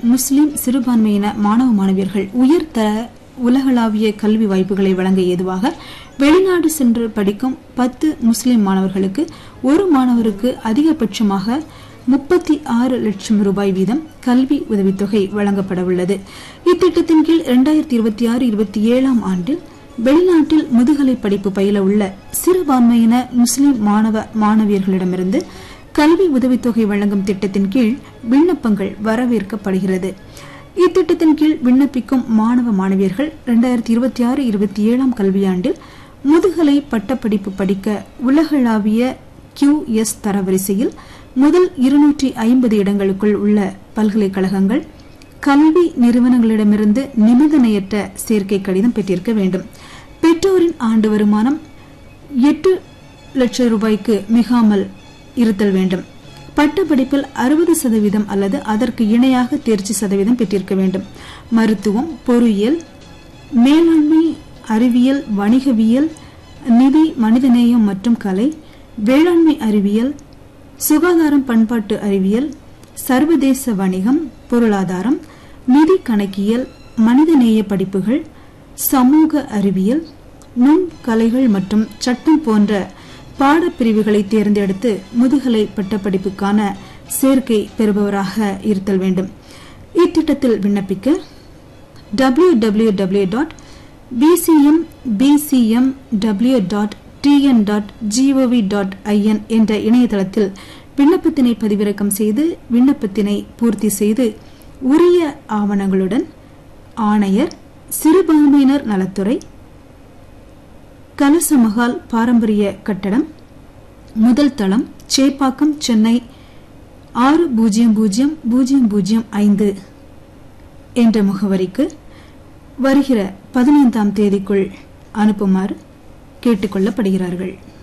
முஸ்லிம் சிறுபான்மையின மாணவ மாணவியர்கள் உயர்தர உலகளாவிய கல்வி வாய்ப்புகளை வழங்க ஏதுவாக வெளிநாடு சென்று படிக்கும் பத்து முஸ்லிம் மாணவர்களுக்கு ஒரு மாணவருக்கு அதிகபட்சமாக முப்பத்தி ஆறு லட்சம் ரூபாய் வீதம் கல்வி உதவித்தொகை வழங்கப்பட உள்ளது இத்திட்டத்தின் கீழ் இரண்டாயிரத்தி இருபத்தி ஆறு இருபத்தி ஏழாம் ஆண்டில் வெளிநாட்டில் முதுகலை படிப்பு பயில உள்ள சிறுபான்மையின முஸ்லிம் மாணவ மாணவியர்களிடமிருந்து கல்வி உதவித்தொகை வழங்கும் திட்டத்தின் கீழ் விண்ணப்பங்கள் வரவேற்கப்படுகிறது இத்திட்டத்தின் கீழ் விண்ணப்பிக்கும் மாணவ மாணவியர்கள் இரண்டாயிரத்தி இருபத்தி ஆறு இருபத்தி ஏழாம் கல்வியாண்டில் முதுகலை பட்டப்படிப்பு படிக்க உலகளாவிய கியூ எஸ் தரவரிசையில் முதல் இருநூற்றி ஐம்பது இடங்களுக்குள் உள்ள பல்கலைக்கழகங்கள் கல்வி நிறுவனங்களிடமிருந்து நிபந்தனையற்ற சேர்க்கை கடிதம் பெற்றிருக்க வேண்டும் பெற்றோரின் ஆண்டு வருமானம் எட்டு லட்சம் ரூபாய்க்கு மிகாமல் இருத்தல் வேண்டும் பட்டப்படிப்பில் அறுபது சதவீதம் அல்லது அதற்கு இணையாக தேர்ச்சி சதவீதம் பெற்றிருக்க வேண்டும் மருத்துவம் பொறியியல் மேலாண்மை அறிவியல் வணிகவியல் நிதி மனிதநேயம் மற்றும் கலை வேளாண்மை அறிவியல் சுகாதாரம் பண்பாட்டு அறிவியல் சர்வதேச வணிகம் பொருளாதாரம் நிதி கணக்கியல் மனிதநேய படிப்புகள் சமூக அறிவியல் நுண் கலைகள் மற்றும் சட்டம் போன்ற பாடப்பிரிவுகளை தேர்ந்தெடுத்து முதுகலை பட்டப்படிப்புக்கான சேர்க்கை பெறுபவராக இருத்தல் வேண்டும் இத்திட்டத்தில் விண்ணப்பிக்க W W W dot PCM PCM W dot TN dot GOV dot IN என்ற இணையதளத்தில் விண்ணப்பத்தினை பதிவிறக்கம் செய்து விண்ணப்பத்தினை பூர்த்தி செய்து உரிய ஆவணங்களுடன் ஆணையர் சிறுபான்மையினர் நலத்துறை கலசமகால் பாரம்பரிய கட்டடம் முதல் தளம் சேப்பாக்கம் சென்னை ஆறு பூஜ்ஜியம் பூஜ்ஜியம் பூஜ்ஜியம் பூஜ்ஜியம் ஐந்து என்ற முகவரிக்கு வருகிற பதினைந்தாம் தேதிக்குள் அனுப்புமாறு கேட்டுக்கொள்ளப்படுகிறார்கள்